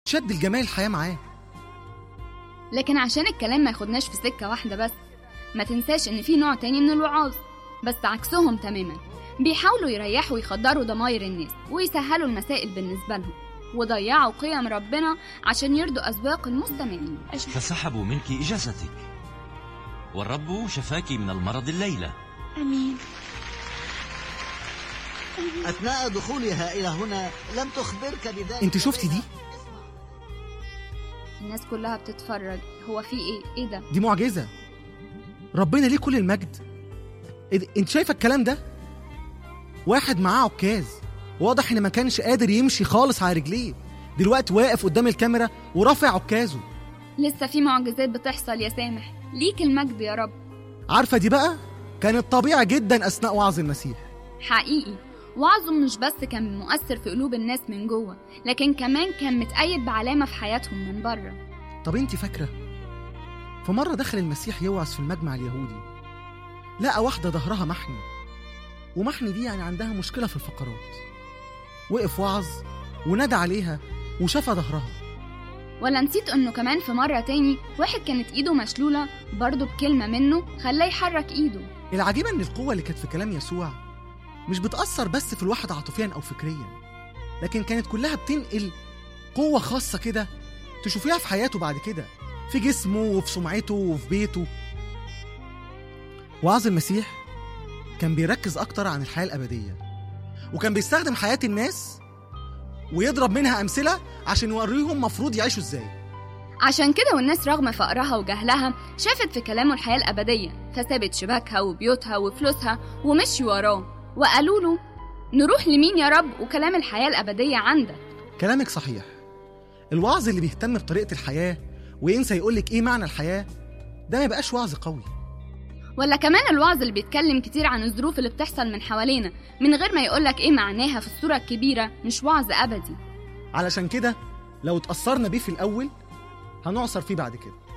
شد الجمال الحياة معاه لكن عشان الكلام ما ياخدناش في سكة واحدة بس ما تنساش إن في نوع تاني من الوعاظ بس عكسهم تماما بيحاولوا يريحوا ويخدروا ضماير الناس ويسهلوا المسائل بالنسبة لهم وضيعوا قيم ربنا عشان يرضوا أذواق المستمعين فسحبوا منك إجازتك والرب شفاك من المرض الليلة أمين أثناء دخولها إلى هنا لم تخبرك بذلك انت شفتي دي الناس كلها بتتفرج هو في ايه ايه ده دي معجزة ربنا ليه كل المجد إيه ده؟ انت شايفة الكلام ده واحد معاه عكاز واضح ان ما كانش قادر يمشي خالص على رجليه دلوقتي واقف قدام الكاميرا ورافع عكازه لسه في معجزات بتحصل يا سامح ليك المجد يا رب عارفة دي بقى كانت طبيعة جدا أثناء وعظ المسيح حقيقي وعظه مش بس كان مؤثر في قلوب الناس من جوه لكن كمان كان متأيد بعلامة في حياتهم من بره طب انت فاكرة في مرة دخل المسيح يوعظ في المجمع اليهودي لقى واحدة ظهرها محني ومحني دي يعني عندها مشكلة في الفقرات وقف وعظ ونادى عليها وشفى ظهرها ولا نسيت انه كمان في مرة تاني واحد كانت ايده مشلولة برضه بكلمة منه خلاه يحرك ايده العجيبة ان القوة اللي كانت في كلام يسوع مش بتأثر بس في الواحد عاطفيا أو فكريا لكن كانت كلها بتنقل قوة خاصة كده تشوفيها في حياته بعد كده في جسمه وفي سمعته وفي بيته وعظ المسيح كان بيركز أكتر عن الحياة الأبدية وكان بيستخدم حياة الناس ويضرب منها أمثلة عشان يوريهم مفروض يعيشوا إزاي عشان كده والناس رغم فقرها وجهلها شافت في كلامه الحياة الأبدية فسابت شباكها وبيوتها وفلوسها ومشي وراه وقالوا له نروح لمين يا رب وكلام الحياة الأبدية عندك كلامك صحيح الوعظ اللي بيهتم بطريقة الحياة وينسى يقولك إيه معنى الحياة ده ما يبقاش وعظ قوي ولا كمان الوعظ اللي بيتكلم كتير عن الظروف اللي بتحصل من حوالينا من غير ما يقولك ايه معناها في الصورة الكبيرة مش وعظ أبدي علشان كده لو اتأثرنا بيه في الأول هنعصر فيه بعد كده